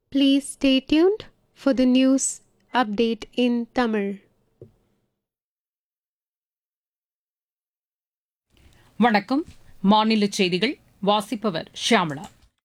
Please stay tuned for the news update in Tamil. வணக்கம் மாநில செய்திகள் வாசிப்பவர் ஷியாமளா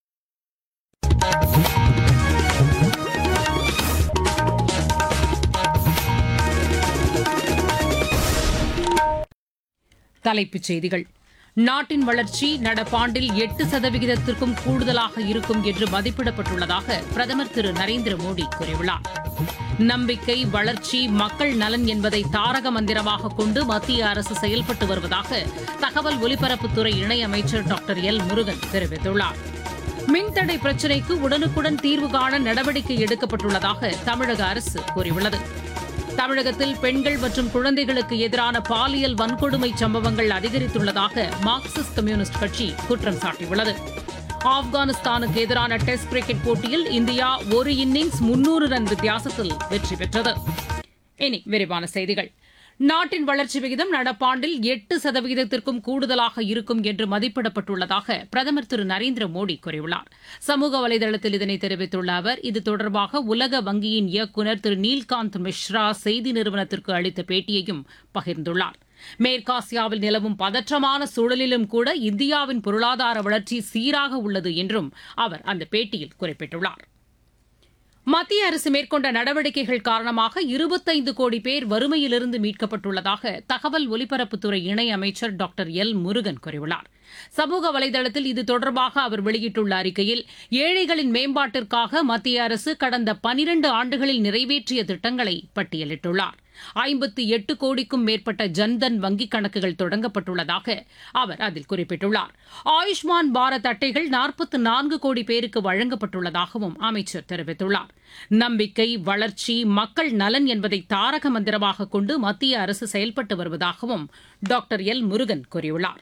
தலைப்புச் செய்திகள் நாட்டின் வளர்ச்சி நடப்பாண்டில் எட்டு சதவிகிதத்திற்கும் கூடுதலாக இருக்கும் என்று மதிப்பிடப்பட்டுள்ளதாக பிரதமர் திரு நரேந்திர மோடி கூறியுள்ளார் நம்பிக்கை வளர்ச்சி மக்கள் நலன் என்பதை தாரக மந்திரமாக கொண்டு மத்திய அரசு செயல்பட்டு வருவதாக தகவல் ஒலிபரப்புத்துறை இணையமைச்சர் டாக்டர் எல் முருகன் தெரிவித்துள்ளார் மின்தடை பிரச்சினைக்கு உடனுக்குடன் தீர்வு காண நடவடிக்கை எடுக்கப்பட்டுள்ளதாக தமிழக அரசு கூறியுள்ளது தமிழகத்தில் பெண்கள் மற்றும் குழந்தைகளுக்கு எதிரான பாலியல் வன்கொடுமை சம்பவங்கள் அதிகரித்துள்ளதாக மார்க்சிஸ்ட் கம்யூனிஸ்ட் கட்சி குற்றம் சாட்டியுள்ளது ஆப்கானிஸ்தானுக்கு எதிரான டெஸ்ட் கிரிக்கெட் போட்டியில் இந்தியா ஒரு இன்னிங்ஸ் முன்னூறு ரன் வித்தியாசத்தில் வெற்றி பெற்றது இனி விரிவான செய்திகள் நாட்டின் வளர்ச்சி விகிதம் நடப்பாண்டில் எட்டு சதவிகிதத்திற்கும் கூடுதலாக இருக்கும் என்று மதிப்பிடப்பட்டுள்ளதாக பிரதமர் திரு நரேந்திர மோடி கூறியுள்ளார் சமூக வலைதளத்தில் இதனை தெரிவித்துள்ள அவர் இது தொடர்பாக உலக வங்கியின் இயக்குநர் திரு நீல்காந்த் மிஸ்ரா செய்தி நிறுவனத்திற்கு அளித்த பேட்டியையும் பகிர்ந்துள்ளார் மேற்காசியாவில் நிலவும் பதற்றமான சூழலிலும் கூட இந்தியாவின் பொருளாதார வளர்ச்சி சீராக உள்ளது என்றும் அவர் அந்த பேட்டியில் குறிப்பிட்டுள்ளார் மத்திய அரசு மேற்கொண்ட நடவடிக்கைகள் காரணமாக இருபத்தைந்து கோடி பேர் வறுமையிலிருந்து மீட்கப்பட்டுள்ளதாக தகவல் ஒலிபரப்புத்துறை இணையமைச்சர் டாக்டர் எல் முருகன் கூறியுள்ளார் சமூக வலைதளத்தில் இது தொடர்பாக அவர் வெளியிட்டுள்ள அறிக்கையில் ஏழைகளின் மேம்பாட்டிற்காக மத்திய அரசு கடந்த பனிரண்டு ஆண்டுகளில் நிறைவேற்றிய திட்டங்களை பட்டியலிட்டுள்ளார் ஐம்பத்தி எட்டு கோடிக்கும் மேற்பட்ட ஜன்தன் வங்கிக் கணக்குகள் தொடங்கப்பட்டுள்ளதாக அவர் அதில் குறிப்பிட்டுள்ளார் ஆயுஷ்மான் பாரத் அட்டைகள் நாற்பத்தி நான்கு கோடி பேருக்கு வழங்கப்பட்டுள்ளதாகவும் அமைச்சர் தெரிவித்துள்ளார் நம்பிக்கை வளர்ச்சி மக்கள் நலன் என்பதை தாரக மந்திரமாக கொண்டு மத்திய அரசு செயல்பட்டு வருவதாகவும் டாக்டர் எல் முருகன் கூறியுள்ளார்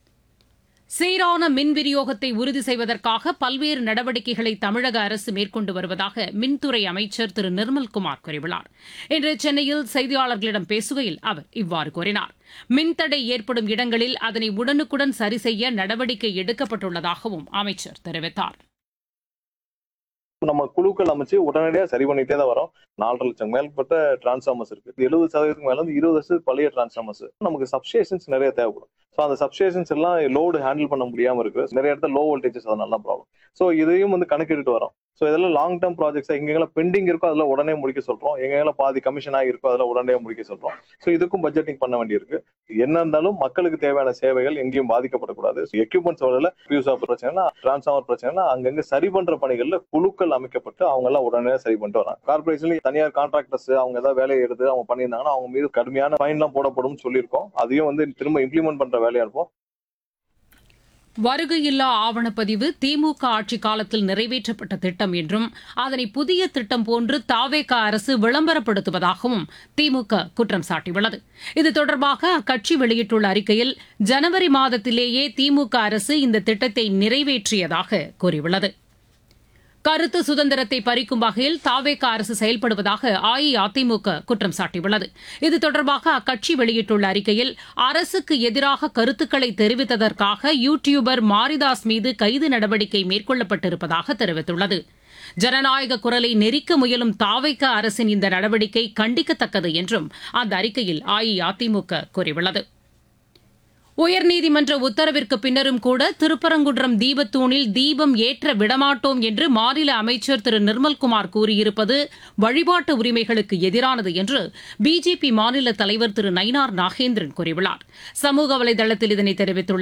சீரான மின் விநியோகத்தை உறுதி செய்வதற்காக பல்வேறு நடவடிக்கைகளை தமிழக அரசு மேற்கொண்டு வருவதாக மின்துறை அமைச்சர் திரு நிர்மல்குமார் கூறியுள்ளார் இன்று சென்னையில் செய்தியாளர்களிடம் பேசுகையில் அவர் இவ்வாறு கூறினார் மின்தடை ஏற்படும் இடங்களில் அதனை உடனுக்குடன் சரி செய்ய நடவடிக்கை எடுக்கப்பட்டுள்ளதாகவும் அமைச்சர் தெரிவித்தார் நம்ம குழுக்கள் அமைச்சு உடனடியா சரி பண்ணிட்டே தான் வரோம் நாலரை லட்சம் மேற்பட்ட டிரான்ஸ்ஃபார்மர்ஸ் இருக்கு எழுபது சதவீதத்துக்கு மேல வந்து இருபது வருஷத்துக்கு பழைய டிரான்ஸ்ஃபார்மர்ஸ் நமக்கு சப்ஸ்டேஷன்ஸ் நிறைய தேவைப்படும் ஸோ அந்த சப்ஸ்டேஷன்ஸ் எல்லாம் லோடு ஹேண்டில் பண்ண முடியாம இருக்கு நிறைய இடத்துல லோ வோல்டேஜஸ் அதனால ப்ராப்ளம் ஸோ இதையும் வந்து கணக்கிட்டு வரோம் ஸோ இதெல்லாம் லாங் டேர்ம் ப்ராஜெக்ட்ஸ் எங்கெல்லாம் பெண்டிங் இருக்கோ அதில் உடனே முடிக்க சொல்றோம் எங்கெல்லாம் பாதி கமிஷன் ஆகிருக்கோ அதில் உடனே முடிக்க சொல்றோம் ஸோ இதுக்கும் பட்ஜெட்டிங் பண்ண வேண்டியிருக்கு என்ன இருந்தாலும் மக்களுக்கு தேவையான சேவைகள் எங்கேயும் பாதிக்கப்படக்கூடாது எக்யூப்மெண்ட்ஸ் வரல ஃபியூஸ் ஆஃப் பிரச்சனைனா டிரான்ஸ்ஃபார்மர் பிரச்சனைனா அங்கங்க சரி பண்ற பணிகள்ல குழுக்கள் அமைக்கப்பட்டு அவங்க எல்லாம் உடனே சரி பண்ணிட்டு வராங்க கார்பரேஷன்ல தனியார் கான்ட்ராக்டர்ஸ் அவங்க ஏதாவது வேலையை எடுத்து அவங்க பண்ணியிருந்தாங்கன்னா அவங்க மீது கடுமையான ஃபைன் எல்லாம் போடப்படும் சொல்லியிருக்கோம் அதையும் வந்து திரும்ப இம்ப்ளிமெண்ட் பண்ற வேலையா இருப்போம் வருகையில்லா ஆவணப்பதிவு திமுக ஆட்சி காலத்தில் நிறைவேற்றப்பட்ட திட்டம் என்றும் அதனை புதிய திட்டம் போன்று தாவேக அரசு விளம்பரப்படுத்துவதாகவும் திமுக குற்றம் சாட்டியுள்ளது இது தொடர்பாக அக்கட்சி வெளியிட்டுள்ள அறிக்கையில் ஜனவரி மாதத்திலேயே திமுக அரசு இந்த திட்டத்தை நிறைவேற்றியதாக கூறியுள்ளது கருத்து சுதந்திரத்தை பறிக்கும் வகையில் தாவேக அரசு செயல்படுவதாக அஇஅதிமுக குற்றம் சாட்டியுள்ளது இது தொடர்பாக அக்கட்சி வெளியிட்டுள்ள அறிக்கையில் அரசுக்கு எதிராக கருத்துக்களை தெரிவித்ததற்காக யூ டியூபர் மாரிதாஸ் மீது கைது நடவடிக்கை மேற்கொள்ளப்பட்டிருப்பதாக தெரிவித்துள்ளது ஜனநாயக குரலை நெரிக்க முயலும் தாவைக்க அரசின் இந்த நடவடிக்கை கண்டிக்கத்தக்கது என்றும் அந்த அறிக்கையில் அஇஅதிமுக கூறியுள்ளது உயர்நீதிமன்ற உத்தரவிற்கு பின்னரும் கூட திருப்பரங்குன்றம் தீபத்தூணில் தீபம் ஏற்ற விடமாட்டோம் என்று மாநில அமைச்சர் திரு நிர்மல்குமார் கூறியிருப்பது வழிபாட்டு உரிமைகளுக்கு எதிரானது என்று பிஜேபி மாநில தலைவர் திரு நயினார் நாகேந்திரன் கூறியுள்ளார் சமூக வலைதளத்தில் இதனை தெரிவித்துள்ள